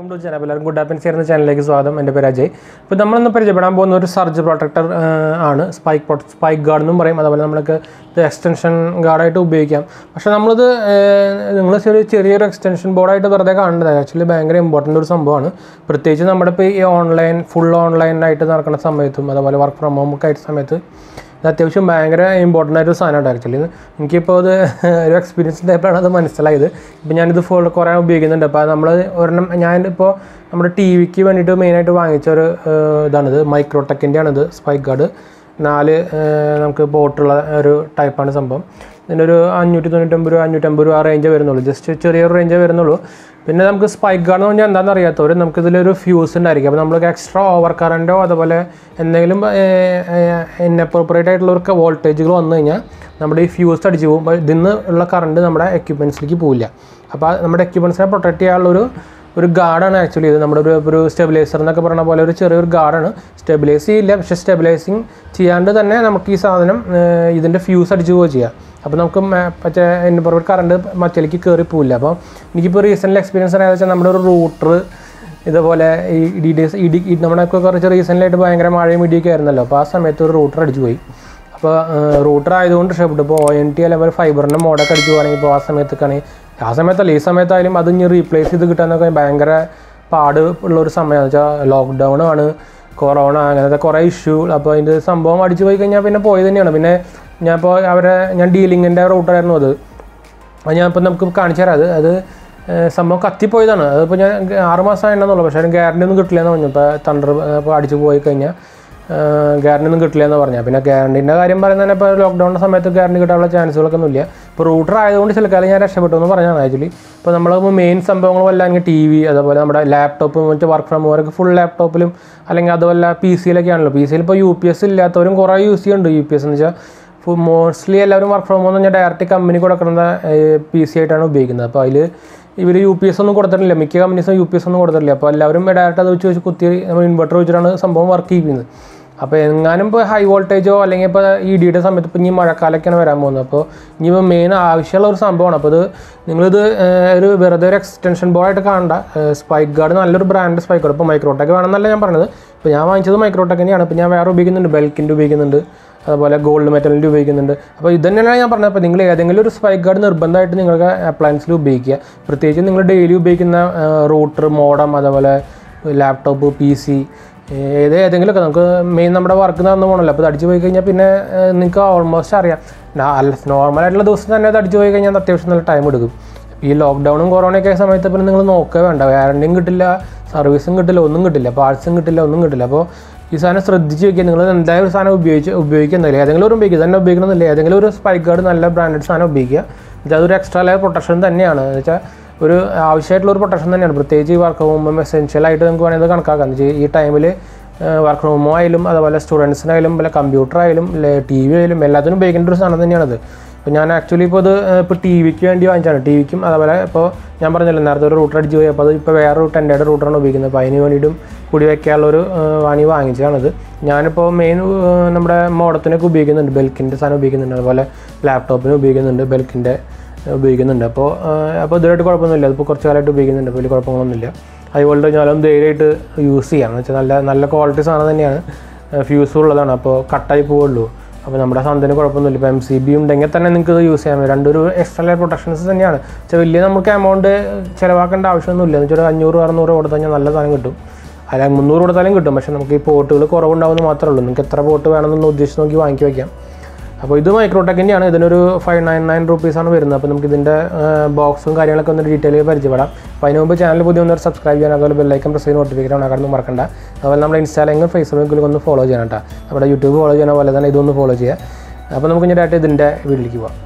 welcome to channel എല്ലാവരും good ആപ്പൻസ് ചേരുന്ന ചാനലിലേക്ക് സ്വാഗതം എൻ്റെ പേര് അജയ് ഇപ്പോൾ നമ്മളിന്ന് പരിചയപ്പെടാൻ പോകുന്ന ഒരു സർജ് പ്രൊട്ടക്ടർ ആണ് സ്പൈക്ക് സ്പൈക്ക് ഗാർഡ് എന്നും പറയും അതുപോലെ നമ്മൾക്ക് ഇത് എക്സ്റ്റൻഷൻ ഗാർഡായിട്ട് ഉപയോഗിക്കാം പക്ഷേ നമ്മളിത് നിങ്ങൾ ഒരു ചെറിയൊരു എക്സ്റ്റൻഷൻ ബോർഡായിട്ട് വെറുതെ കാണുന്നത് ആക്ച്വലി ഭയങ്കര ഇമ്പോർട്ടൻ്റ് ഒരു സംഭവമാണ് പ്രത്യേകിച്ച് നമ്മുടെ ഇപ്പോൾ ഈ ഓൺലൈൻ ഫുൾ ഓൺലൈനായിട്ട് നടക്കുന്ന സമയത്തും അതുപോലെ വർക്ക് ഫ്രം ഹോം ഒക്കെ ആയിട്ട് സമയത്ത് ഇത് അത്യാവശ്യം ഭയങ്കര ഇമ്പോർട്ടൻ്റ് ആയിട്ടൊരു സാധനമാണ് ആക്ച്വലി എനിക്കിപ്പോൾ അത് ഒരു എക്സ്പീരിയൻസ് ടൈപ്പിലാണ് അത് മനസ്സിലായത് ഇപ്പോൾ ഞാനിത് ഫുൾ കുറേ ഉപയോഗിക്കുന്നുണ്ട് അപ്പോൾ നമ്മൾ ഒരെണ്ണം ഞാനിപ്പോൾ നമ്മുടെ ടി വിക്ക് വേണ്ടിയിട്ട് മെയിനായിട്ട് വാങ്ങിച്ച ഒരു ഏഹ്, ഇതാണിത് മൈക്രോടെക്കിൻ്റെ ആണിത് സ്പൈക്ക് ഗാർഡ് നാല് ഏഹ്, നമുക്ക് പോട്ടുള്ള ഒരു ടൈപ്പാണ് സംഭവം ഇതിൻ്റെ ഒരു അഞ്ഞൂറ്റി തൊണ്ണൂറ്റൊമ്പത് രൂപ അഞ്ഞൂറ്റമ്പത് രൂപ ആ റേഞ്ചേ വരുന്നുള്ളൂ ജസ്റ്റ് ചെറിയൊരു റേഞ്ചേ വരുന്നുള്ളൂ പിന്നെ നമുക്ക് സ്പൈക്ക് ഗാർഡ് എന്ന് പറഞ്ഞാൽ എന്താണെന്ന് അറിയാത്തവർ നമുക്ക് ഇതിലൊരു ഫ്യൂസ് ഉണ്ടായിരിക്കും അപ്പോൾ നമ്മൾക്ക് എക്സ്ട്രാ ഓവർ കറൻറ്റോ അതുപോലെ എന്തെങ്കിലും ഇന്നപ്രോപ്പറേറ്റ് ആയിട്ടുള്ള ഒരു വോൾട്ടേജുകൾ വന്നു കഴിഞ്ഞാൽ നമ്മുടെ ഈ ഫ്യൂസ് അടിച്ച് പോകും അപ്പോൾ ഇതിൽ നിന്ന് ഉള്ള കറണ്ട് നമ്മുടെ എക്യുപ്മെൻറ്റ്സിലേക്ക് പോവില്ല അപ്പോൾ ആ നമ്മുടെ എക്യുപ്മെൻറ്റ്സിനെ പ്രൊട്ടക്റ്റ് ചെയ്യാനുള്ള ഒരു ഒരു ഗാർഡാണ് ആക്ച്വലി ഇത് നമ്മുടെ ഒരു ഒരു സ്റ്റെബിലൈസർ എന്നൊക്കെ പറഞ്ഞ പോലെ ഒരു ചെറിയൊരു ഗാർഡാണ് സ്റ്റെബിലൈസ് ചെയ്യില്ല പക്ഷേ സ്റ്റെബിലൈസിങ് ചെയ്യാണ്ട് തന്നെ നമുക്ക് ഈ സാധനം ഏഹ്, ഇതിൻ്റെ ഫ്യൂസ് അടിച്ച് പോവുക ചെയ്യാം അപ്പോൾ നമുക്ക് മ- മറ്റേ എൻ്റെ പുറത്ത് കറണ്ട് മറ്റേലേക്ക് കയറി പോവില്ല അപ്പോൾ എനിക്കിപ്പോൾ റീസെൻ്റ് എക്സ്പീരിയൻസ് അറിയാതെ വെച്ചാൽ നമ്മുടെ ഒരു റൂട്ടർ ഇതുപോലെ ഈ ഡി ഡി എസ് ഇടി നമ്മളൊക്കെ കുറച്ച് റീസെൻ്റായിട്ട് ഭയങ്കര മഴയും ഇടിയൊക്കെ ആയിരുന്നല്ലോ അപ്പോൾ ആ സമയത്ത് ഒരു റൂട്ടർ അടിച്ചു പോയി അപ്പോൾ റൂട്ടർ ആയതുകൊണ്ട് ഷെഫ്ഡ് ഇപ്പോൾ ഒ എൻ ടി അല്ലെങ്കിൽ ഫൈബറിൻ്റെ മോഡൊക്കെ അടിച്ചു പോകണമെങ്കിൽ ഇപ്പോൾ ആ സമയത്തൊക്കെയാണെങ്കിൽ ആ സമയത്തല്ല ഈ സമയത്തായാലും അത് ഇനി റീപ്ലേസ് ചെയ്ത് കിട്ടാനൊക്കെ ഭയങ്കര പാട് ഉള്ള ഒരു സമയമാണ് വെച്ചാൽ ലോക്ക്ഡൗൺ ആണ് കൊറോണ അങ്ങനത്തെ കുറേ ഇഷ്യൂ അപ്പോൾ അതിൻ്റെ സംഭവം അടിച്ചു പോയി കഴിഞ്ഞാൽ പിന്നെ പോയത് തന്നെയാണ് പിന്നെ ഞാൻ ഇപ്പോൾ അവരെ ഞാൻ ഡീലിങ്ങിൻ്റെ റൂട്ടറായിരുന്നു അത് അത് ഞാൻ ഇപ്പോൾ നമുക്ക് കാണിച്ചു തരാം അത് അത് ഏഹ് സംഭവം കത്തിപ്പോയതാണ് അതിപ്പോൾ ഞാൻ ആറ് മാസം ആയിട്ടുണ്ടെന്നുള്ളൂ പക്ഷേ അതിന് ഗ്യാരണ്ടി ഒന്നും കിട്ടില്ല എന്ന് പറഞ്ഞു ഇപ്പോൾ തണ്ടർ ഇപ്പോൾ അടിച്ചു പോയി കഴിഞ്ഞാൽ ഗ്യാരണ്ടി ഒന്നും കിട്ടില്ല എന്ന് പറഞ്ഞാൽ പിന്നെ ഗ്യാരണ്ടീൻ്റെ കാര്യം പറയുന്നത് ഇപ്പോൾ ലോക്ക്ഡൗണിൻ്റെ സമയത്ത് ഗ്യാരണ്ടി കിട്ടാനുള്ള ചാൻസുകളൊക്കെ ഒന്നുമില്ല ഇപ്പോൾ റൂട്ടർ ആയതുകൊണ്ട് ചില കാലം ഞാൻ രക്ഷപ്പെട്ടു എന്ന് പറഞ്ഞാൽ ആക്ച്വലി ഇപ്പോൾ നമ്മൾ മെയിൻ സംഭവങ്ങൾ അല്ലെങ്കിൽ ടി വി അതുപോലെ നമ്മുടെ ലാപ്ടോപ്പ് മറ്റേ വർക്ക് ഫ്രം ഹോമൊക്കെ ഫുൾ ലാപ്ടോപ്പിലും അല്ലെങ്കിൽ അതുപോലെ പി സിയിലൊക്കെ ആണല്ലോ പി സിയിൽ ഇപ്പോൾ യു പി എസ് ഇല്ലാത്തവരും കുറേ യൂസ് ചെയ്യുന്നുണ്ട് യു പി എസ് എന്ന് വെച്ചാൽ മോസ്റ്റ്ലി എല്ലാവരും വർക്ക് ഫ്രം ഹോം എന്ന് പറഞ്ഞാൽ ഡയറക്റ്റ് കമ്പനി കൊടുക്കുന്ന പി സി ആയിട്ടാണ് ഉപയോഗിക്കുന്നത് അപ്പോൾ അതിൽ ഇവർ യു പി എസ് ഒന്നും കൊടുത്തിട്ടില്ല മിക്ക കമ്പനീസും യു പി എസ് ഒന്നും കൊടുത്തിട്ടില്ല അപ്പോൾ എല്ലാവരും ഡയറക്റ്റ് അത് വെച്ച് വെച്ച് കുത്തി നമ്മൾ ഇൻവെർട്ടർ വെച്ചിട്ടാണ് സംഭവം വർക്ക് ചെയ്യുന്നത് അപ്പോൾ എങ്ങാനും ഇപ്പോൾ ഹൈ വോൾട്ടേജോ അല്ലെങ്കിൽ ഇപ്പോൾ ഈ ഡിയുടെ സമയത്ത് ഇപ്പോൾ ഇനി മഴക്കാലമൊക്കെയാണ് വരാൻ പോകുന്നത് അപ്പോൾ ഇനി ഇപ്പോൾ മെയിൻ ആവശ്യമുള്ള ഒരു സംഭവമാണ് അപ്പോൾ ഇത് നിങ്ങളിത് ഏഹ്, ഒരു വെറുതെ ഒരു എക്സ്റ്റൻഷൻ ബോർഡായിട്ട് കാണണ്ട സ്പൈക്ക് ഗാർഡ് നല്ലൊരു ബ്രാൻഡ് സ്പൈക്ക് ഗാർഡ് ഇപ്പോൾ മൈക്രോടെക് വേണമെന്നല്ല ഞാൻ പറഞ്ഞത് ഇപ്പോൾ ഞാൻ വാങ്ങിച്ചത് മൈക്രോടെക് തന്നെയാണ് ഇപ്പോൾ ഞാൻ വേറെ ഉപയോഗിക്കുന്നുണ്ട് ബെൽക്കിൻ്റെ ഉപയോഗിക്കുന്നുണ്ട് അതുപോലെ ഗോൾഡ് മെറ്റലിൻ്റെ ഉപയോഗിക്കുന്നുണ്ട് അപ്പോൾ ഇത് തന്നെയാണ് ഞാൻ പറഞ്ഞത് അപ്പോൾ നിങ്ങൾ ഏതെങ്കിലും ഒരു സ്പൈക്ക് ഗാർഡ് നിർബന്ധമായിട്ട് നിങ്ങൾക്ക് അപ്ലയൻസിൽ ഉപയോഗിക്കുക പ്രത്യേകിച്ച് നിങ്ങൾ ഡെയിലി ഉപയോഗിക്കുന്ന റൂട്ടർ മോഡം അതുപോലെ ലാപ്ടോപ്പ് പി സി ഏത് ഏതെങ്കിലുമൊക്കെ നമുക്ക് മെയിൻ നമ്മുടെ വർക്ക് നടന്നു പോകണമല്ലോ അപ്പോൾ ഇത് അടിച്ചു പോയി കഴിഞ്ഞാൽ പിന്നെ ഏഹ്, നിങ്ങൾക്ക് ഓൾമോസ്റ്റ് അറിയാം നാ- അല്ല നോർമലായിട്ടുള്ള ദിവസം തന്നെ അത് അടിച്ചു പോയി കഴിഞ്ഞാൽ അത് അത്യാവശ്യം നല്ല ടൈം എടുക്കും ഈ ലോക്ക്ഡൗണും കൊറോണയൊക്കെ ആയ സമയത്ത് പിന്നെ നിങ്ങൾ നോക്കുക വേണ്ട വാറണ്ടിയും കിട്ടില്ല സർവീസും കിട്ടില്ല ഒന്നും കിട്ടില്ല പാർട്സും കിട്ടില്ല ഒന്നും കിട്ടില്ല അപ്പോൾ ഈ സാധനം ശ്രദ്ധിച്ച് വെക്കുക നിങ്ങൾ എന്തായാലും ഒരു സാധനം ഉപയോഗിച്ച് ഉപയോഗിക്കുന്നില്ല ഏതെങ്കിലും ഒരു ഉപയോഗിക്കുക തന്നെ ഉപയോഗിക്കണമെന്നില്ല ഏതെങ്കിലും ഒരു സ്പൈക്ക് ഗാർഡ് നല്ല ബ്രാൻഡഡ് സാധനം ഉപയോഗിക്കുക എന്നുവെച്ചാൽ അതൊരു എക്സ്ട്രാ ലെയർ പ്രൊട്ടക്ഷൻ തന്നെയാണ് എന്ന് വെച്ചാൽ ഒരു ആവശ്യമായിട്ടുള്ള ഒരു പ്രൊട്ടക്ഷൻ തന്നെയാണ് പ്രത്യേകിച്ച് ഈ വർക്ക് ഹോം എസെൻഷ്യൽ ആയിട്ട് നമുക്ക് വേണമെങ്കിൽ കണക്കാക്കാം എന്ന് വെച്ചാൽ ഈ ടൈമിൽ വർക്ക് ഹോമോ ആയാലും അതുപോലെ സ്റ്റുഡൻസിനായാലും പിന്നെ കമ്പ്യൂട്ടർ ആയാലും ടി വി ആയാലും എല്ലാത്തിനും ഉപയോഗിക്കേണ്ട ഒരു സാധനം തന്നെയാണത് ഇപ്പോൾ ഞാൻ ആക്ച്വലി ഇപ്പോൾ ഇത് ഇപ്പോൾ ടി വിക്ക് വേണ്ടി വാങ്ങിച്ചാണ് ടി വിക്കും അതുപോലെ ഇപ്പോൾ ഞാൻ പറഞ്ഞല്ലോ നേരത്തെ ഒരു റൂട്ടർ അടിച്ച് പോയി അപ്പോൾ അത് ഇപ്പോൾ വേറെ ഒരു ടെൻഡയുടെ റൂട്ടറാണ് ഉപയോഗിക്കുന്നത് അപ്പോൾ അതിന് വേണ്ടിയിട്ടും കൂടി വയ്ക്കാനുള്ള ഒരു വാണി വാങ്ങിച്ചതാണിത് ഞാനിപ്പോൾ മെയിൻ നമ്മുടെ മോഡത്തിനൊക്കെ ഉപയോഗിക്കുന്നുണ്ട് ബെൽക്കിൻ്റെ സാധനം ഉപയോഗിക്കുന്നുണ്ട് അതുപോലെ ലാപ്ടോപ്പിന് ഉപയോഗിക്കുന്നുണ്ട് ബെൽക്കിൻ്റെ ഉപയോഗിക്കുന്നുണ്ട് അപ്പോൾ അപ്പോൾ ഇതുമായിട്ട് കുഴപ്പമൊന്നുമില്ല അതിപ്പോൾ കുറച്ച് കാലമായിട്ട് ഉപയോഗിക്കുന്നുണ്ട് അപ്പോൾ വലിയ കുഴപ്പങ്ങളൊന്നുമില്ല അതുപോലെ ഞാനും ധൈര്യമായിട്ട് യൂസ് ചെയ്യാം എന്ന് വെച്ചാൽ നല്ല നല്ല ക്വാളിറ്റി സാധനം തന്നെയാണ് ഫ്യൂസ് ഉള്ളതാണ് അപ്പോൾ കട്ടായി പോവുള്ളൂ അപ്പോൾ നമ്മുടെ സാധനത്തിന് കുഴപ്പമൊന്നുമില്ല ഇപ്പോൾ എം സി ബി ഉണ്ടെങ്കിൽ തന്നെ നിങ്ങൾക്ക് ഇത് യൂസ് ചെയ്യാൻ പറ്റും രണ്ടൊരു എക്സ്ട്രാ ലെയർ പ്രൊട്ടക്ഷൻസ് തന്നെയാണ് പക്ഷേ വലിയ നമുക്ക് എമൗണ്ട് ചിലവാക്കേണ്ട ആവശ്യമൊന്നുമില്ല എന്ന് വെച്ചാൽ ഒരു അഞ്ഞൂറ് അറുന്നൂറ് കൊടുത്തു കഴിഞ്ഞാൽ നല്ല സാധനം കിട്ടും അല്ല മുന്നൂറ് കൊടുത്താലും കിട്ടും പക്ഷേ നമുക്ക് ഈ പോട്ടുകൾ കുറവുണ്ടാവുമെന്ന് മാത്രമേ ഉള്ളൂ നിങ്ങൾക്ക് എത്ര പോട്ട് വേണമെന്നൊന്ന് ഉദ്ദേശിച്ച് നോക്കി വാങ്ങിക്കി വയ്ക്കാം അപ്പോൾ ഇത് മൈക്രോടെക്കിൻ്റെയാണ് ഇതിനൊരു ഫൈവ് നയൻ നയൻ റുപ്പീസാണ് വരുന്നത് അപ്പോൾ നമുക്ക് ഇതിൻ്റെ ബോക്സും കാര്യങ്ങളൊക്കെ ഒന്ന് ഡീറ്റെയിൽ പരിചയപ്പെടാം അപ്പോൾ അതിന് മുമ്പ് ചാനൽ പുതിയ ഒന്ന് സബ്സ്ക്രൈബ് ചെയ്യാൻ അതുപോലെ ബെല്ലൈക്കൻ പ്രസ് ചെയ്ത് നോട്ടിഫിക്കേഷൻ ഉണ്ടാക്കാനൊന്നും മറക്കണ്ട അതുപോലെ നമ്മുടെ ഇൻസ്റ്റാലെങ്കിലും ഫേസ്ബുക്കിലും ഒന്ന് ഫോളോ ചെയ്യണം കേട്ടോ നമ്മുടെ യൂട്യൂബ് ഫോളോ ചെയ്യണ പോലെ തന്നെ ഇതൊന്ന് ഫോളോ ചെയ്യുക അപ്പോൾ നമുക്ക് ഇനി ഡയറക്റ്റ് ഇതിൻ്റെ വീട്ടിലേക്ക് പോവാം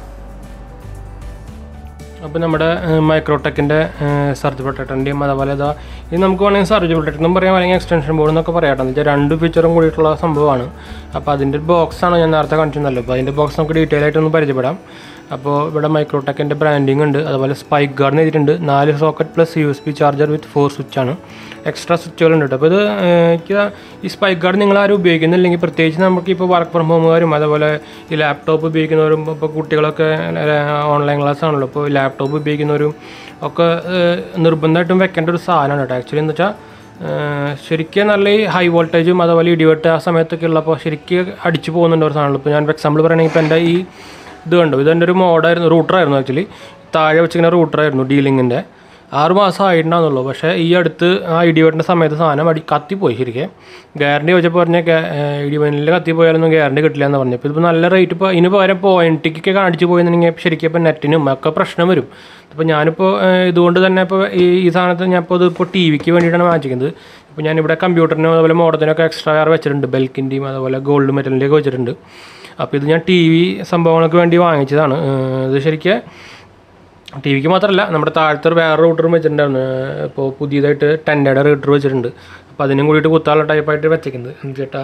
അപ്പോൾ നമ്മുടെ മൈക്രോടെക്കിൻ്റെ സർജ് പ്രൊട്ടക്ടറിൻ്റെയും അതുപോലെ ഇതാ ഇത് നമുക്ക് വേണമെങ്കിൽ സർജ് പ്രൊട്ടക്ടർ എന്നും പറയാം അല്ലെങ്കിൽ എക്സ്റ്റൻഷൻ ബോർഡ് എന്നൊക്കെ പറയാം എന്ന് വെച്ചാൽ രണ്ട് ഫീച്ചറും കൂടിയിട്ടുള്ള സംഭവമാണ് അപ്പോൾ അതിൻ്റെ ബോക്സാണ് ഞാൻ നേരത്തെ കാണിച്ചിരുന്നല്ലോ അപ്പോൾ അതിൻ്റെ ബോക്സ് നമുക്ക് ഡീറ്റെയിൽ ആയിട്ടൊന്ന് പരിചയപ്പെടാം അപ്പോൾ ഇവിടെ മൈക്രോടെക്കിൻ്റെ ബ്രാൻഡിങ് ഉണ്ട് അതുപോലെ സ്പൈക്ക് ഗാർഡ് എഴുതിയിട്ടുണ്ട് നാല് socket plus U S B charger with four സ്വിച്ചാണ് എക്സ്ട്രാ സ്വിച്ചുകളുണ്ട് കേട്ടോ അപ്പോൾ ഇത് ഏഹ്, എനിക്ക് ഈ സ്പൈക്ക് ഗാർഡ് നിങ്ങൾ ആരും ഉപയോഗിക്കുന്നില്ലെങ്കിൽ പ്രത്യേകിച്ച് നമുക്ക് ഇപ്പോൾ വർക്ക് ഫ്രം ഹോമുകാരും അതുപോലെ ഈ ലാപ്ടോപ്പ് ഉപയോഗിക്കുന്നവരും ഇപ്പോൾ കുട്ടികളൊക്കെ ഓൺലൈൻ ക്ലാസ് ആണല്ലോ അപ്പോൾ ലാപ്ടോപ്പ് ഉപയോഗിക്കുന്നവരും ഒക്കെ ഏഹ്, നിർബന്ധമായിട്ടും വെക്കേണ്ട ഒരു സാധനമാണ് കേട്ടോ ആക്ച്വലി എന്ന് വെച്ചാൽ ഏഹ് ശരിക്കും നല്ല ഈ ഹൈ വോൾട്ടേജും അതുപോലെ ഇടിവെട്ട് ആ സമയത്തൊക്കെ ഉള്ളപ്പോൾ ശരിക്കും അടിച്ചു പോകുന്നുണ്ട് ഒരു സാധനങ്ങൾ ഇപ്പോൾ ഞാൻ എക്സാമ്പിൾ പറയുകയാണെങ്കിൽ ഇപ്പോൾ എൻ്റെ ഈ ഇത് കണ്ടു ഇത് എൻ്റെ ഒരു മോഡായിരുന്നു റൂട്ടറായിരുന്നു ആക്ച്വലി താഴെ വെച്ചിങ്ങനെ റൂട്ടറായിരുന്നു ഡീലിങ്ങിൻ്റെ ആറ് മാസം ആയിട്ടുണ്ടാകുന്നുള്ളൂ പക്ഷേ ഈ അടുത്ത് ആ ഇടിവെട്ടിൻ്റെ സമയത്ത് സാധനം അടി കത്തിപ്പോയി ശരിക്കും ഗ്യാരണ്ടി ചോദിച്ചപ്പോൾ പറഞ്ഞ ഇടിവെട്ടിൽ കത്തിപ്പോയാലൊന്നും ഗ്യാരണ്ടി കിട്ടില്ല എന്ന് പറഞ്ഞു ഇപ്പോൾ ഇതിപ്പോൾ നല്ല റേറ്റ് ഇപ്പോൾ ഇതിന് പകരം പോയിൻറ്റിക്കൊക്കെ അടിച്ചു പോയെന്നുണ്ടെങ്കിൽ ശരിക്കും ഇപ്പോൾ നെറ്റിനും ഒക്കെ പ്രശ്നം വരും ഇപ്പോൾ ഞാനിപ്പോൾ ഏഹ്, ഇതുകൊണ്ട് തന്നെ ഇപ്പോൾ ഈ ഈ സാധനത്ത് ഞാൻ ഇപ്പോൾ ഇതിപ്പോൾ ടി വിക്ക് വേണ്ടിയിട്ടാണ് വാങ്ങിക്കുന്നത് ഇപ്പോൾ ഞാനിവിടെ കമ്പ്യൂട്ടറിനും അതുപോലെ മോഡത്തിനൊക്കെ എക്സ്ട്രാ കാർ വെച്ചിട്ടുണ്ട് ബെൽക്കിൻ്റെയും അതുപോലെ ഗോൾഡ് മെറ്റലിൻ്റെയൊക്കെ വെച്ചിട്ടുണ്ട് അപ്പോൾ ഇത് ഞാൻ ടി വി സംഭവങ്ങൾക്ക് വേണ്ടി വാങ്ങിച്ചതാണ് ഏഹ്, ഇത് ശരിക്കും ടി വിക്ക് മാത്രമല്ല നമ്മുടെ താഴത്തെ ഒരു വേറെ റൂട്ടറും വെച്ചിട്ടുണ്ടായിരുന്നു ഏഹ് ഇപ്പോൾ പുതിയതായിട്ട് ടെൻഡയുടെ റൂട്ടർ വെച്ചിട്ടുണ്ട് അപ്പോൾ അതിനും കൂടിയിട്ട് കുത്താനുള്ള ടൈപ്പായിട്ട് വെച്ചേക്കുന്നത് എന്ന് ചേട്ടാ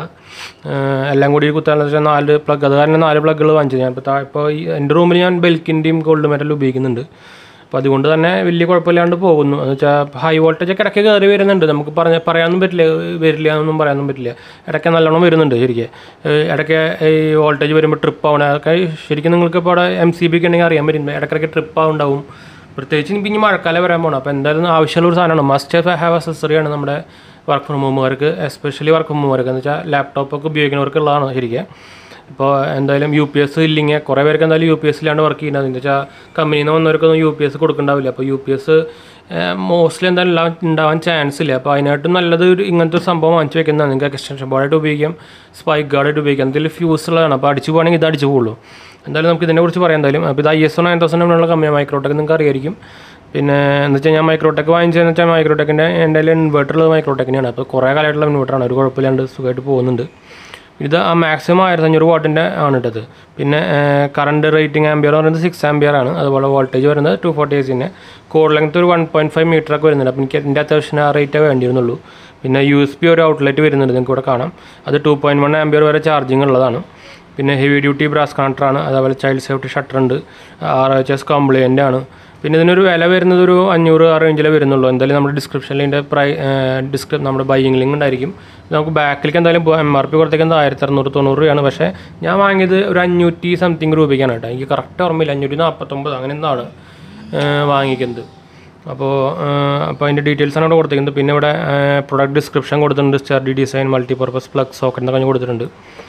എല്ലാം കൂടി കുത്താനുള്ള വെച്ചാൽ നാല് പ്ലഗ് അത് കാരണം നാല് പ്ലഗുകൾ വാങ്ങിച്ചത് ഞാൻ ഇപ്പോൾ താ ഇപ്പോൾ ഈ എൻ്റെ റൂമിൽ ഞാൻ ബെൽക്കിൻ്റെയും ഗോൾഡ് മെറ്റലും ഉപയോഗിക്കുന്നുണ്ട് അപ്പോൾ അതുകൊണ്ട് തന്നെ വലിയ കുഴപ്പമില്ലാണ്ട് പോകുന്നു എന്ന് വെച്ചാൽ ഹൈ വോൾട്ടേജ് ഒക്കെ ഇടയ്ക്ക് കയറി വരുന്നുണ്ട് നമുക്ക് പറഞ്ഞ പറയാനൊന്നും പറ്റില്ല വരില്ല എന്നൊന്നും പറയാനൊന്നും പറ്റില്ല ഇടയ്ക്ക് നല്ലോണം വരുന്നുണ്ട് ശരിക്കും ഏഹ് ഇടയ്ക്ക് ഈ വോൾട്ടേജ് വരുമ്പോൾ ട്രിപ്പ് ആവണ അതൊക്കെ ശരിക്കും നിങ്ങൾക്ക് ഇപ്പോൾ അവിടെ എം സി ബി ഒക്കെ ഉണ്ടെങ്കിൽ അറിയാൻ പറ്റും ഇടയ്ക്കിടയ്ക്ക് ട്രിപ്പ് ആവുണ്ടാവും പ്രത്യേകിച്ച് ഇനി ഇനി മഴക്കാലം വരാൻ പോകണം അപ്പോൾ എന്തായാലും ആവശ്യമുള്ള ഒരു സാധനമാണ് മസ്റ്റ് ഹാവ് അസസറിയാണ് നമ്മുടെ വർക്ക് ഫ്രം ഹോമുകാർക്ക് എസ്പെഷ്യലി വർക്ക് ഫ്രം ഹോമുകാർക്ക് എന്ന് വെച്ചാൽ ലാപ്ടോപ്പൊക്കെ ഉപയോഗിക്കുന്നവർക്കുള്ളതാണ് ശരിക്കും ഇപ്പോൾ എന്തായാലും യു പി എസ് ഇല്ലെങ്കിൽ കുറേ പേർക്ക് എന്തായാലും യു പി എസിലാണ് വർക്ക് ചെയ്യുന്നത് എന്ന് വെച്ചാൽ കമ്പനിയിൽ നിന്ന് വന്നവർക്കൊന്നും യു പി എസ് കൊടുക്കണ്ടാവില്ല അപ്പോൾ യു പി എസ് മോസ്റ്റ്ലി എന്തായാലും ഉണ്ടാവാൻ- ഉണ്ടാവാൻ ചാൻസ് ഇല്ല അപ്പോൾ അതിനായിട്ടും നല്ലത് ഒരു ഇങ്ങനത്തെ ഒരു സംഭവം വാങ്ങിച്ച് വെക്കുന്നതാണ് നിങ്ങൾക്ക് എക്സ്റ്റൻഷൻ ബോർഡായിട്ട് ഉപയോഗിക്കാം സ്പൈക്ക് ഗാർഡായിട്ട് ഉപയോഗിക്കാം എന്തെങ്കിലും ഫ്യൂസ് ഉള്ളതാണ് അപ്പോൾ അടിച്ചു പോകുകയാണെങ്കിൽ ഇത് അടിച്ചു പോകുള്ളൂ എന്തായാലും നമുക്ക് ഇതിനെക്കുറിച്ച് പറയാം എന്തായാലും അപ്പോൾ ഇത് I S O nine thousand ഉള്ള കമ്പനി മൈക്രോടെക് നിങ്ങൾക്ക് അറിയായിരിക്കും പിന്നെ എന്ന് വെച്ചാൽ ഞാൻ മൈക്രോടെക് വാങ്ങിച്ചതെന്ന് വെച്ചാൽ മൈക്രോടെക്കിൻ്റെ എൻ്റെ കയ്യിൽ ഇൻവെർട്ടർ ഉള്ളത് മൈക്രോടെക്കിനെയാണ് അപ്പോൾ കുറേ കാലമായിട്ടുള്ള ഇൻവെർട്ടറാണ് ഒരു കുഴപ്പമില്ലാണ്ട് സുഖമായിട്ട് പോകുന്നുണ്ട് ഇത് ആ മാക്സിമം ആയിരത്തി അഞ്ഞൂറ് വാട്ടിൻ്റെ ആണ് ഇട്ടത് പിന്നെ കറണ്ട് റേറ്റിംഗ് ആംബിയർ എന്ന് പറയുന്നത് സിക്സ് ആംബിയർ ആണ് അതുപോലെ വോൾട്ടേജ് വരുന്നത് ടു ഫോർട്ടി എസിൻ്റെ കോഡ് ലെങ്ത് ഒരു വൺ പോയിൻറ്റ് ഫൈവ് മീറ്റർ ഒക്കെ വരുന്നുണ്ട് അപ്പോൾ എനിക്ക് എൻ്റെ അത്യാവശ്യം ആ റേറ്റേ വേണ്ടിയിരുന്നുള്ളൂ പിന്നെ യു എസ് പി ഒരു ഔട്ട്ലെറ്റ് വരുന്നുണ്ട് നിങ്ങൾക്ക് ഇവിടെ കാണാം അത് ടു പോയിൻറ്റ് വൺ ആംബിയർ വരെ ചാർജിങ് ഉള്ളതാണ് പിന്നെ ഹെവി ഡ്യൂട്ടി ബ്രാസ് കണക്ടറാണ് അതേപോലെ ചൈൽഡ് സേഫ്റ്റി ഷട്ടർ ഉണ്ട് ആർ എച്ച് എസ് കംപ്ലൈൻ്റ് ആണ് പിന്നെ ഇതിനൊരു വില വരുന്നത് ഒരു അഞ്ഞൂറ് ആ റേഞ്ചിലേ വരുന്നുള്ളൂ എന്തായാലും നമ്മുടെ ഡിസ്ക്രിപ്ഷനിൽ ഇതിൻ്റെ പ്രൈ ഡിസ്ക്രി നമ്മുടെ ബൈയിങ് ലിങ്ക് ഉണ്ടായിരിക്കും ഇത് നമുക്ക് ബാക്കിലേക്ക് എന്തായാലും എം ആർ പി കൊടുത്തേക്കുന്നത് ആയിരത്തി അറുന്നൂറ് തൊണ്ണൂറ് രൂപയാണ് പക്ഷേ ഞാൻ വാങ്ങിയത് ഒരു അഞ്ഞൂറ്റി സംതിങ് രൂപയ്ക്കാണ് കേട്ടോ എനിക്ക് കറക്റ്റ് ഓർമ്മയില്ല അഞ്ഞൂറ്റി നാൽപ്പത്തൊമ്പത് അങ്ങനെ എന്താണ് വാങ്ങിക്കുന്നത് അപ്പോൾ അപ്പോൾ അതിൻ്റെ ഡീറ്റെയിൽസ് ആണ് ഇവിടെ കൊടുത്തിരിക്കുന്നത് പിന്നെ ഇവിടെ പ്രൊഡക്റ്റ് ഡിസ്ക്രിപ്ഷൻ കൊടുത്തിട്ടുണ്ട് sturdy design multipurpose plug socket എന്നൊക്കെ കൊടുത്തിട്ടുണ്ട്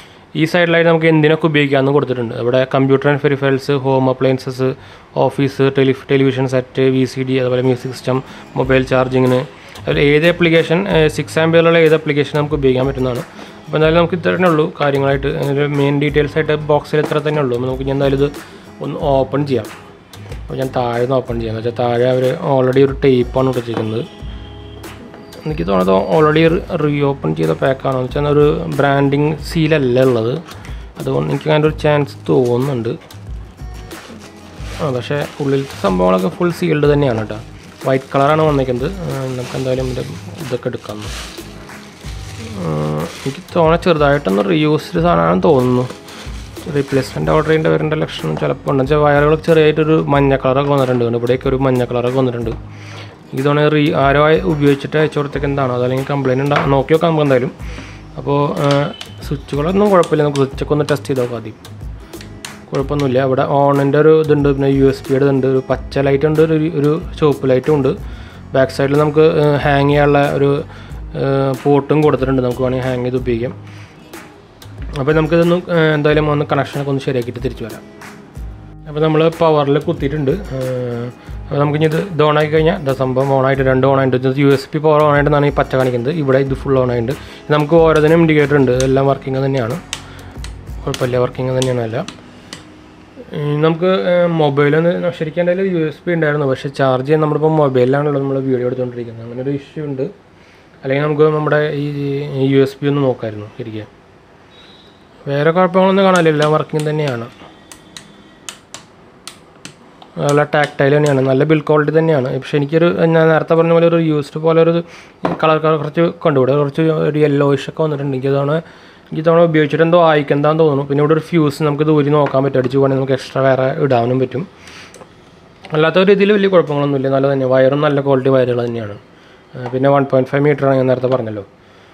ഈ സൈഡിലായിട്ട് നമുക്ക് എന്തിനൊക്കെ ഉപയോഗിക്കാമെന്ന് കൊടുത്തിട്ടുണ്ട് ഇവിടെ computer and peripherals home appliances office tele television set V C D അതുപോലെ മ്യൂസിക് സിസ്റ്റം മൊബൈൽ ചാർജിങ്ങിന് അതിൽ ഏത് ആപ്ലിക്കേഷൻ സിക്സ് ആംബിയറുള്ള ഏത് ആപ്ലിക്കേഷൻ നമുക്ക് ഉപയോഗിക്കാൻ പറ്റുന്നതാണ് അപ്പോൾ എന്തായാലും നമുക്ക് ഇത്ര തന്നെ ഉള്ളൂ കാര്യങ്ങളായിട്ട് അതിൻ്റെ മെയിൻ ഡീറ്റെയിൽസ് ആയിട്ട് ബോക്സിൽ ഇത്ര തന്നെ ഉള്ളൂ അപ്പോൾ നമുക്ക് ഇനി എന്തായാലും ഇത് ഒന്ന് ഓപ്പൺ ചെയ്യാം അപ്പോൾ ഞാൻ താഴെ നിന്ന് ഓപ്പൺ ചെയ്യാം എന്ന് വെച്ചാൽ താഴെ അവർ ഓൾറെഡി ഒരു ടേപ്പാണ് ഇട്ടിരിക്കുന്നത് എനിക്ക് തോന്നുന്നത് ഓൾറെഡി റീ ഓപ്പൺ ചെയ്ത പാക്കാണോ എന്ന് വെച്ചാൽ ഒരു ബ്രാൻഡിങ് സീലല്ല ഉള്ളത് അതുകൊണ്ട് എനിക്ക് അങ്ങനെ ഒരു ചാൻസ് തോന്നുന്നുണ്ട് ആ പക്ഷേ ഉള്ളിലത്തെ സംഭവങ്ങളൊക്കെ ഫുൾ സീൽഡ് തന്നെയാണ് കേട്ടോ വൈറ്റ് കളറാണ് വന്നിരിക്കുന്നത് ആ, നമുക്ക് എന്തായാലും ഇതിൻ്റെ ഇതൊക്കെ എടുക്കാം ആ, എനിക്ക് തോന്നുന്നത് ചെറുതായിട്ടൊന്ന് റീയൂസ്ഡ് സാധനമാണെന്ന് തോന്നുന്നു റീപ്ലേസ്മെൻറ്റ് ഓർഡർ ചെയ്യേണ്ട വരേണ്ട ലക്ഷണം ചിലപ്പോൾ ഉണ്ട് വെച്ചാൽ വയറുകൾ ചെറിയായിട്ടൊരു മഞ്ഞ കളറൊക്കെ വന്നിട്ടുണ്ട് ഇവിടെയൊക്കെ ഒരു മഞ്ഞ കളറൊക്കെ വന്നിട്ടുണ്ട് ഇതാണ് റീ ആരോ ആയി ഉപയോഗിച്ചിട്ട് അയച്ചു കൊടുത്തേക്ക് എന്താണോ അതല്ലെങ്കിൽ കംപ്ലൈൻറ്റ് ഉണ്ടാകും നോക്കി നോക്കാം നമുക്ക് എന്തായാലും അപ്പോൾ സ്വിച്ചുകളൊന്നും കുഴപ്പമില്ല നമുക്ക് സ്വിച്ചൊക്കെ ഒന്ന് ടെസ്റ്റ് ചെയ്ത് നോക്കാം ആദ്യം കുഴപ്പമൊന്നുമില്ല ഇവിടെ ഓണിൻ്റെ ഒരു ഇതുണ്ട് പിന്നെ യു എസ് പിയുടെ ഇതുണ്ട് ഒരു പച്ച ലൈറ്റ് ഉണ്ട് ഒരു ഒരു ചുവപ്പ് ലൈറ്റും ഉണ്ട് ബാക്ക് സൈഡിൽ നമുക്ക് ഹാങ് ചെയ്യാനുള്ള ഒരു പോർട്ടും കൊടുത്തിട്ടുണ്ട് നമുക്ക് വേണമെങ്കിൽ ഹാങ് ചെയ്ത് ഉപയോഗിക്കാം അപ്പോൾ നമുക്കിതൊന്ന് ഏഹ്, എന്തായാലും ഒന്ന് കണക്ഷനൊക്കെ ഒന്ന് ശരിയാക്കിയിട്ട് തിരിച്ചു വരാം അപ്പോൾ നമ്മൾ പവറിൽ കുത്തിയിട്ടുണ്ട് ഏഹ്, അപ്പോൾ നമുക്ക് ഇനി ഇത് ഇത് ഓണാക്കി കഴിഞ്ഞാൽ ഇത് സംഭവം ഓണായിട്ട് രണ്ട് ഓണായിട്ട് ഇത് യു എസ് പി പവർ ഓണായിട്ടെന്നാണ് ഈ പച്ച കാണിക്കുന്നത് ഇവിടെ ഇത് ഫുൾ ഓണായിട്ടുണ്ട് നമുക്ക് ഓരോന്നിനും ഇൻഡിക്കേറ്റർ ഉണ്ട് എല്ലാം വർക്കിംഗ് തന്നെയാണ് കുഴപ്പമില്ല വർക്കിംഗ് തന്നെയാണ് എല്ലാം ഉം, നമുക്ക് മൊബൈലൊന്ന് ശരിക്കും എൻ്റെ യു എസ് പി ഉണ്ടായിരുന്നു പക്ഷേ ചാർജ് ചെയ്യാൻ നമ്മളിപ്പോൾ മൊബൈലിലാണല്ലോ നമ്മൾ വീഡിയോ എടുത്തുകൊണ്ടിരിക്കുന്നത് അങ്ങനെ ഒരു ഇഷ്യൂ ഉണ്ട് അല്ലെങ്കിൽ നമുക്ക് നമ്മുടെ ഈ യു എസ് പി ഒന്ന് നോക്കായിരുന്നു ശരിക്കും വേറെ കുഴപ്പങ്ങളൊന്നും കാണാനില്ല എല്ലാം വർക്കിംഗ് തന്നെയാണ് നല്ല ടാക്ടൈൽ തന്നെയാണ് നല്ല ബിൽ ക്വാളിറ്റി തന്നെയാണ് പക്ഷേ എനിക്കൊരു ഞാൻ നേരത്തെ പറഞ്ഞ പോലെ ഒരു യൂസ്ഡ് പോലെ ഒരു കളർ കുറച്ച് കണ്ടുകൂടെ കുറച്ച് ഒരു യെല്ലോയിഷ് ഒക്കെ വന്നിട്ടുണ്ട് എനിക്കതാണ് ഈ തവണ ഉപയോഗിച്ചിട്ട് എന്തോ ആയിക്കെന്താന്ന് തോന്നുന്നു പിന്നെ ഇവിടെ ഒരു ഫ്യൂസ് നമുക്ക് ദൂരി നോക്കാൻ പറ്റും അടിച്ച് പോകണമെങ്കിൽ നമുക്ക് എക്സ്ട്രാ വേറെ ഇടാനും പറ്റും അല്ലാത്ത ഒരു ഇതിൽ വലിയ കുഴപ്പങ്ങളൊന്നുമില്ല നല്ല തന്നെ വയറും നല്ല ക്വാളിറ്റി വയറുകൾ തന്നെയാണ് ആ, പിന്നെ വൺ പോയിൻറ്റ് ഫൈവ് മീറ്ററാണ് ഞാൻ നേരത്തെ പറഞ്ഞല്ലോ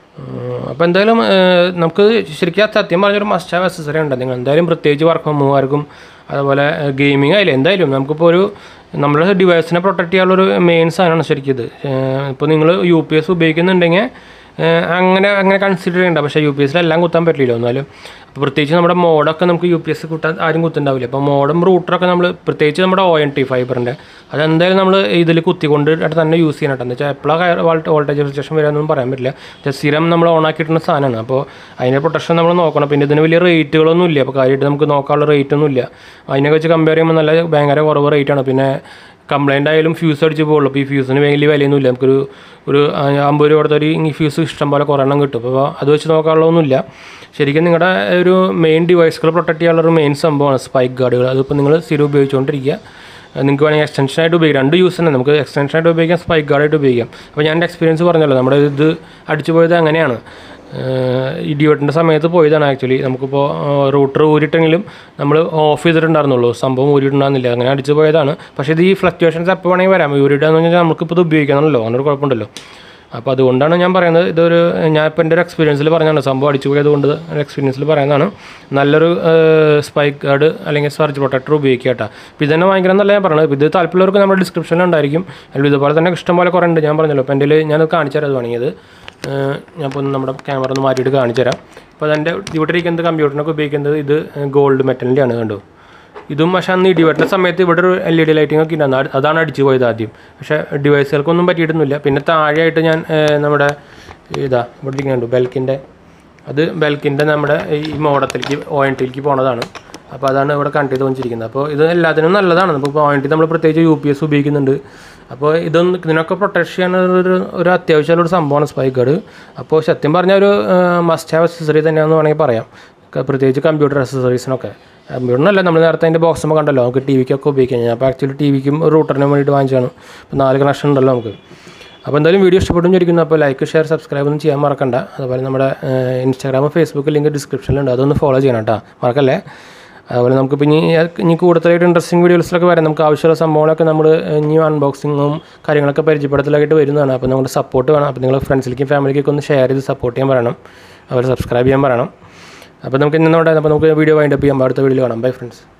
അപ്പോൾ എന്തായാലും ആ, നമുക്ക് ശരിക്കും ആ സത്യം പറഞ്ഞൊരു മസ്റ്റ് ഹാവ് അസസറി ഉണ്ട് നിങ്ങൾ എന്തായാലും പ്രത്യേകിച്ച് വർക്ക് ഫ്രം ഹോമാർക്കും അതുപോലെ ഗെയിമിംഗ് ആയാലും എന്തായാലും നമുക്കിപ്പോൾ ഒരു നമ്മുടെ ഡിവൈസിനെ പ്രൊട്ടക്റ്റ് ചെയ്യാനുള്ളൊരു മെയിൻ സാധനമാണ് ശരിക്കും ഇത് ഇപ്പോൾ നിങ്ങൾ യു പി എസ് ഉപയോഗിക്കുന്നുണ്ടെങ്കിൽ ഏഹ് അങ്ങനെ അങ്ങനെ കൺസിഡർ ചെയ്യണ്ട പക്ഷേ യു പി എസിലെല്ലാം കുത്താൻ പറ്റില്ല എന്നാലും അപ്പോൾ പ്രത്യേകിച്ച് നമ്മുടെ മോഡൊക്കെ നമുക്ക് യു പി എസ് കുത്താൻ ആരും കുത്തുണ്ടാവില്ല അപ്പോൾ മോഡും റൂട്ടറൊക്കെ നമ്മൾ പ്രത്യേകിച്ച് നമ്മുടെ ഒ എൻ ടി ഫൈബറിൻ്റെ അതെന്തായാലും നമ്മൾ ഇതിൽ കുത്തിക്കൊണ്ട് തന്നെ യൂസ് ചെയ്യണം കേട്ടോ എന്ന് വെച്ചാൽ എപ്പോഴാണ് വോൾട്ടേജ് റിജക്ഷൻ വരാമെന്നൊന്നും പറയാൻ പറ്റില്ല പക്ഷേ സ്ഥിരം നമ്മൾ ഓൺ ആക്കിയിട്ടുള്ള സാധനമാണ് അപ്പോൾ അതിൻ്റെ പ്രൊട്ടക്ഷൻ നമ്മൾ നോക്കണം പിന്നെ ഇതിന് വലിയ റേറ്റുകളൊന്നും ഇല്ല അപ്പോൾ കാര്യമായിട്ട് നമുക്ക് നോക്കാനുള്ള റേറ്റ് ഒന്നും ഇല്ല അതിനെ വെച്ച് കമ്പയർ ചെയ്യുമ്പോൾ നല്ല ഭയങ്കര കുറവ് റേറ്റാണ് പിന്നെ കംപ്ലൈൻ്റ് ആയാലും ഫ്യൂസ് അടിച്ച് പോകുള്ളൂ അപ്പോൾ ഈ ഫ്യൂസിന് വലിയ വിലയൊന്നുമില്ല നമുക്കൊരു ഒരു ആ, അമ്പത് രൂപ കൊടുത്ത ഒരു ഈ ഫ്യൂസ് ഇഷ്ടം പോലെ കുറേ എണ്ണം കിട്ടും അപ്പോൾ അത് വെച്ച് നോക്കാനുള്ളതൊന്നുമില്ല ശരിക്കും നിങ്ങളുടെ ഒരു മെയിൻ ഡിവൈസുകൾ പ്രൊട്ടക്ട് ചെയ്യാനുള്ള ഒരു മെയിൻ സംഭവമാണ് സ്പൈക്ക് ഗാർഡുകൾ അതിപ്പോൾ നിങ്ങൾ സ്ഥിരം ഉപയോഗിച്ചുകൊണ്ടിരിക്കുക അത് നിങ്ങൾക്ക് വേണമെങ്കിൽ എക്സ്റ്റൻഷനായിട്ട് ഉപയോഗിക്കാം രണ്ട് യൂസ് തന്നെ നമുക്ക് എക്സ്റ്റൻഷനായിട്ട് ഉപയോഗിക്കാം സ്പൈക്ക് ഗാർഡായിട്ട് ഉപയോഗിക്കാം അപ്പോൾ ഞാൻ എൻ്റെ എക്സ്പീരിയൻസ് പറഞ്ഞല്ലോ നമ്മുടെ ഇത് അടിച്ചു പോയത് അങ്ങനെയാണ് ഇടിവെട്ടിൻ്റെ സമയത്ത് പോയതാണ് ആക്ച്വലി നമുക്കിപ്പോൾ റൂട്ടർ ഊരിട്ടെങ്കിലും നമ്മൾ ഓഫ് ചെയ്തിട്ടുണ്ടായിരുന്നുള്ളൂ സംഭവം ഊരിയിട്ടുണ്ടായിരുന്നില്ല അങ്ങനെ അടിച്ചു പോയതാണ് പക്ഷേ ഇത് ഈ ഫ്ലക്ച്വേഷൻസ് എപ്പോൾ വേണമെങ്കിൽ വരാം ഊരിട്ടാന്ന് പറഞ്ഞാൽ നമുക്കിപ്പോൾ ഇത് ഉപയോഗിക്കണമല്ലോ അങ്ങനൊരു കുഴപ്പമുണ്ടല്ലോ അപ്പോൾ അതുകൊണ്ടാണ് ഞാൻ പറയുന്നത് ഇതൊരു ഞാൻ ഇപ്പോൾ എൻ്റെ ഒരു എക്സ്പീരിയൻസിൽ പറഞ്ഞതാണ് സംഭവം അടിച്ചു പോയത് കൊണ്ട് ഒരു എക്സ്പീരിയൻസിൽ പറയുന്നതാണ് നല്ലൊരു സ്പൈക്ക് ഗാർഡ് അല്ലെങ്കിൽ സർജ് പ്രൊട്ടക്ടർ ഉപയോഗിക്കുക കേട്ടോ ഇപ്പോൾ ഇതന്നെ ഭയങ്കര നല്ല ഞാൻ പറഞ്ഞത് ഇത് താല്പര്യമുള്ളവർക്ക് നമ്മുടെ ഡിസ്ക്രിപ്ഷനിൽ ഉണ്ടായിരിക്കും അല്ലെങ്കിൽ ഇതുപോലെ തന്നെ ഇഷ്ടംപോലെ കുറേ ഉണ്ട് ഞാൻ പറഞ്ഞല്ലോ അപ്പോൾ എൻ്റെ ഞാൻ കാണിച്ചു തരാം അത് വേണമെങ്കിൽ ഇത് ഞാൻ ഇപ്പോൾ ഒന്ന് നമ്മുടെ ക്യാമറ ഒന്ന് മാറ്റിയിട്ട് കാണിച്ചു തരാം അപ്പോൾ അതെൻ്റെ ഇവിടെ ഇരിക്കുന്നത് കമ്പ്യൂട്ടറിനൊക്കെ ഉപയോഗിക്കുന്നത് ഇത് ഗോൾഡ് മെറ്റലിൻ്റെയാണ് കണ്ടോ ഇതും പക്ഷേ അന്ന് ഇടിവെട്ടുന്ന സമയത്ത് ഇവിടെ ഒരു എൽ ഇ ഡി ലൈറ്റിംഗ് ഒക്കെ ഉണ്ടായിരുന്നു അത് അതാണ് അടിച്ചു പോയത് ആദ്യം പക്ഷേ ഡിവൈസുകൾക്കൊന്നും പറ്റിയിട്ടൊന്നുമില്ല പിന്നെ താഴെയായിട്ട് ഞാൻ ഏഹ്, നമ്മുടെ ഇതാ ഇവിടെ ഇരിക്കുന്നുണ്ട് ബെൽക്കിൻ്റെ അത് ബെൽക്കിൻ്റെ നമ്മുടെ ഈ മോഡത്തിലേക്ക് ഒ എൻ ടിയിലേക്ക് പോണതാണ് അപ്പോൾ അതാണ് ഇവിടെ കണക്ട് ചെയ്ത് വെച്ചിരിക്കുന്നത് അപ്പോൾ ഇത് എല്ലാത്തിനും നല്ലതാണ് ഇപ്പോൾ ഒ എൻ ടി നമ്മൾ പ്രത്യേകിച്ച് യു പി എസ് ഉപയോഗിക്കുന്നുണ്ട് അപ്പോൾ ഇതൊന്ന് ഇതിനൊക്കെ പ്രൊട്ടക്ട് ചെയ്യാൻ ഒരു ഒരു അത്യാവശ്യമുള്ള ഒരു സംഭവമാണ് സ്പൈക്ക് ഗാർഡ് അപ്പോൾ സത്യം പറഞ്ഞാൽ ഒരു മസ്റ്റ് ഹാവ് അക്സസറി തന്നെയാണെന്ന് വേണമെങ്കിൽ പറയാം ക- പ്രത്യേകിച്ച് കമ്പ്യൂട്ടർ അക്സസറീസിനൊക്കെ കമ്പ്യൂട്ടറിനല്ല നമ്മൾ നേരത്തെ അതിൻ്റെ ബോക്സ് നമ്മൾ കണ്ടല്ലോ നമുക്ക് ടി വിക്കൊക്കെ ഉപയോഗിക്കാം ഞാൻ അപ്പോൾ ആക്ച്വലി ടി വിക്കും റൂട്ടറിനും വേണ്ടിയിട്ട് വാങ്ങിച്ചാണ് ഇപ്പോൾ നാല് കണക്ഷൻ ഉണ്ടല്ലോ നമുക്ക് അപ്പോൾ എന്തായാലും വീഡിയോ ഇഷ്ടപ്പെട്ടു ചോദിക്കുന്നു അപ്പോൾ ലൈക്ക് ഷെയർ സബ്സ്ക്രൈബ് ഒന്നും ചെയ്യാൻ മറക്കണ്ട അതുപോലെ നമ്മുടെ ഇൻസ്റ്റാഗ്രാമും ഫേസ്ബുക്ക് ലിങ്ക് ഡിസ്ക്രിപ്ഷനിലുണ്ട് അതൊന്ന് ഫോളോ ചെയ്യണം കേട്ടോ മറക്കല്ലേ അതുപോലെ നമുക്ക് ഇനി ഇനി കൂടുതലായിട്ട് ഇൻട്രസ്റ്റിംഗ് വീഡിയോസിലൊക്കെ വരാം നമുക്ക് ആവശ്യമുള്ള സംഭവങ്ങളൊക്കെ നമ്മൾ ഇനി അൺബോക്സിങ്ങും കാര്യങ്ങളൊക്കെ പരിചയപ്പെടുത്തലായിട്ട് വരുന്നതാണ് അപ്പോൾ നമ്മുടെ സപ്പോർട്ട് വേണം അപ്പോൾ നിങ്ങൾ ഫ്രണ്ട്സിലേക്കും ഫാമിലിക്കൊക്കെ ഒന്ന് ഷെയർ ചെയ്ത് സപ്പോർട്ട് ചെയ്യാൻ പറയണം അതുപോലെ സബ്സ്ക്രൈബ് ചെയ്യാൻ പറയണം അപ്പോൾ നമുക്ക് ഇന്നോടെ അപ്പോൾ നമുക്ക് വീഡിയോ വൈൻഡപ്പ് ചെയ്യാം അടുത്ത വീഡിയോ കാണാം ബൈ ഫ്രണ്ട്സ്